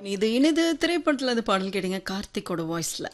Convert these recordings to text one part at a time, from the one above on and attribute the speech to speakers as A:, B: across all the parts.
A: இது இனிது திரைப்படத்துல அது பாடல் கேட்டீங்க கார்த்திக்கோட வாய்ஸ்ல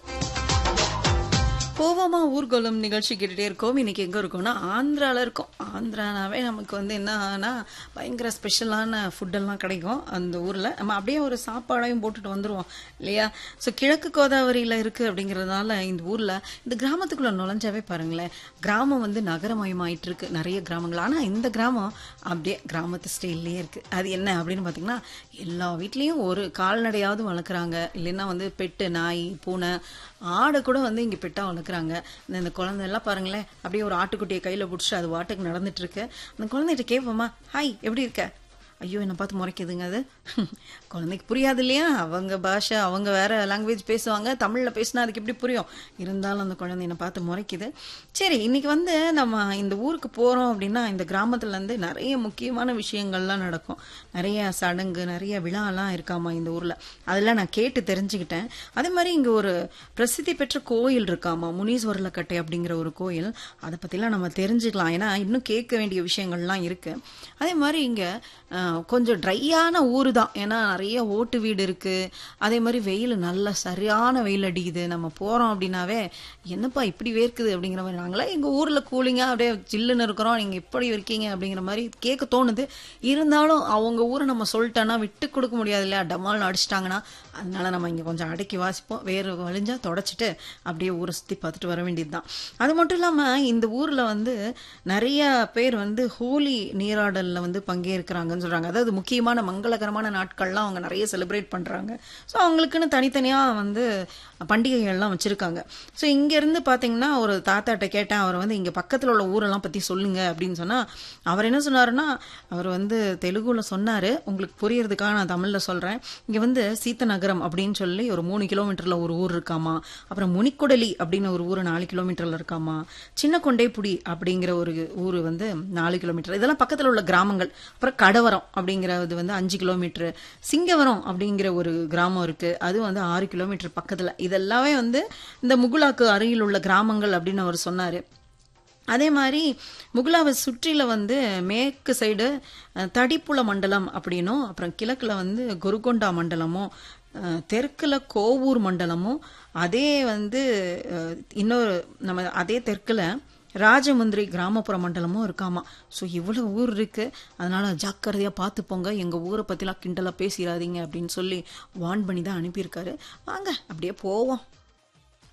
A: போவோமா ஊர்கோலம் நிகழ்ச்சி கேட்டுட்டே இருக்கோம் இன்னைக்கு எங்க இருக்கோம்னா ஆந்திரால இருக்கோம் ஆந்திரானாவே நமக்கு வந்து என்னன்னா பயங்கர ஸ்பெஷலான ஃபுட்டெல்லாம் கிடைக்கும் அந்த ஊர்ல நம்ம அப்படியே ஒரு சாப்பாடையும் போட்டுட்டு வந்துருவோம் இல்லையா ஸோ கிழக்கு கோதாவரியில இருக்கு அப்படிங்கறதுனால இந்த ஊர்ல இந்த கிராமத்துக்குள்ள நுழைஞ்சாவே பாருங்களேன் கிராமம் வந்து நகரமயமாயிட்டு இருக்கு நிறைய கிராமங்கள் ஆனா இந்த கிராமம் அப்படியே கிராமத்து ஸ்டைல்லையே இருக்கு அது என்ன அப்படின்னு பாத்தீங்கன்னா எல்லா வீட்லயும் ஒரு கால்நடையாவது வளர்க்குறாங்க இல்லைன்னா வந்து பெட்டு நாய் பூனை ஆடு கூட வந்து இங்க பெட்டா வளர்க்குறாங்க இந்த இந்த குழந்தை எல்லாம் பாருங்களேன் அப்படியே ஒரு ஆட்டுக்குட்டியை கையில பிடிச்சி அது வாட்டுக்கு நடந்துட்டு இருக்கு அந்த குழந்தைகிட்ட கேட்போமா ஹாய் எப்படி இருக்க ஐயோ என்னை பார்த்து முறைக்குதுங்க அது குழந்தைக்கு புரியாது இல்லையா அவங்க பாஷை அவங்க வேற லாங்குவேஜ் பேசுவாங்க தமிழ்ல பேசினா அதுக்கு எப்படி புரியும் இருந்தாலும் அந்த குழந்தை என்னை பார்த்து முறைக்குது சரி இன்னைக்கு வந்து நம்ம இந்த ஊருக்கு போறோம் அப்படின்னா இந்த கிராமத்துல இருந்து நிறைய முக்கியமான விஷயங்கள்லாம் நடக்கும் நிறைய சடங்கு நிறைய விழாலாம் இருக்காமா இந்த ஊர்ல அதெல்லாம் நான் கேட்டு தெரிஞ்சுக்கிட்டேன் அதே மாதிரி இங்க ஒரு பிரசித்தி பெற்ற கோயில் இருக்காமா முனீஸ்வரல கட்டை அப்படிங்கிற ஒரு கோயில் அதை பத்திலாம் நம்ம தெரிஞ்சுக்கலாம் ஏன்னா இன்னும் கேட்க வேண்டிய விஷயங்கள்லாம் இருக்கு அதே மாதிரி இங்க அஹ், கொஞ்சம் ட்ரையான ஊரு தான் ஏன்னா நிறைய ஓட்டு வீடு இருக்கு அதே மாதிரி வெயில் நல்லா சரியான வெயில் அடிக்குது நம்ம போறோம் அப்படின்னாவே என்னப்பா இப்படி வேர்க்குது அப்படிங்கிற மாதிரி நாங்களா எங்க ஊர்ல கூலிங்கா அப்படியே ஜில்லுன்னு இருக்கிறோம் நீங்க இப்படி இருக்கீங்க அப்படிங்கிற மாதிரி கேட்க தோணுது இருந்தாலும் அவங்க ஊரை நம்ம சொல்லிட்டோன்னா விட்டு கொடுக்க முடியாது இல்லையா டமால்னு அடிச்சிட்டாங்கன்னா அதனால நம்ம இங்க கொஞ்சம் அடக்கி வாசிப்போம் வேறு வழிஞ்சா தொடச்சிட்டு அப்படியே ஊரை சுத்தி பார்த்துட்டு வர வேண்டியதுதான் அது மட்டும் இல்லாம இந்த ஊர்ல வந்து நிறைய பேர் வந்து ஹோலி நீராடல்ல வந்து பங்கேற்கிறாங்கன்னு சொல்றாங்க அதாவது முக்கியமான மங்களகரமான நாட்கள்லாம் அவங்க நிறைய செலிப்ரேட் பண்றாங்க ஸோ அவங்களுக்குன்னு தனித்தனியா வந்து பண்டிகைகள்லாம் வச்சிருக்காங்க ஸோ இங்க இருந்து பாத்தீங்கன்னா ஒரு தாத்தாட்ட கேட்டேன் அவர் வந்து இங்க பக்கத்துல உள்ள ஊரெல்லாம் பத்தி சொல்லுங்க அப்படின்னு சொன்னா அவர் என்ன சொன்னாருன்னா அவர் வந்து தெலுங்குல சொன்னாரு உங்களுக்கு புரியறதுக்காக நான் தமிழ்ல சொல்றேன் இங்க வந்து சீத்தநகரம் அப்படின்னு சொல்லி ஒரு மூணு கிலோமீட்டர்ல ஒரு ஊர் இருக்காமா அப்புறம் முனிக்குடலி அப்படின்னு ஒரு ஊர் நாலு கிலோமீட்டர்ல இருக்காமா சின்ன கொண்டைப்புடி அப்படிங்கிற ஒரு ஊர் வந்து நாலு கிலோமீட்டர் இதெல்லாம் பக்கத்துல உள்ள கிராமங்கள் அப்புறம் கடவரம் அப்படிங்கிறது வந்து அஞ்சு கிலோமீட்டர் சிங்கவரம் அப்படிங்கிற ஒரு கிராமம் இருக்கு அது வந்து ஆறு கிலோமீட்டர் பக்கத்துல இதெல்லாமே வந்து இந்த முகுலாக்கு அருகில் உள்ள கிராமங்கள் அப்படின்னு அவர் சொன்னாரு அதே மாதிரி முகுலாவை சுற்றில வந்து மேற்கு சைடு அஹ், தடிப்புல மண்டலம் அப்படின்னும் அப்புறம் கிழக்குல வந்து குருகொண்டா மண்டலமும் அஹ், தெற்குல கோவூர் மண்டலமும் அதே வந்து அஹ், இன்னொரு நம்ம அதே தெற்குல ராஜமுந்திரி கிராமப்புற மண்டலமும் இருக்காமா ஸோ இவ்வளவு ஊர் இருக்கு அதனால ஜாக்கிரதையா பார்த்து போங்க எங்க ஊரை பத்திலாம் கிண்டலா பேசிடாதீங்க அப்படின்னு சொல்லி வான் பண்ணி தான் அனுப்பியிருக்காரு வாங்க அப்படியே போவோம்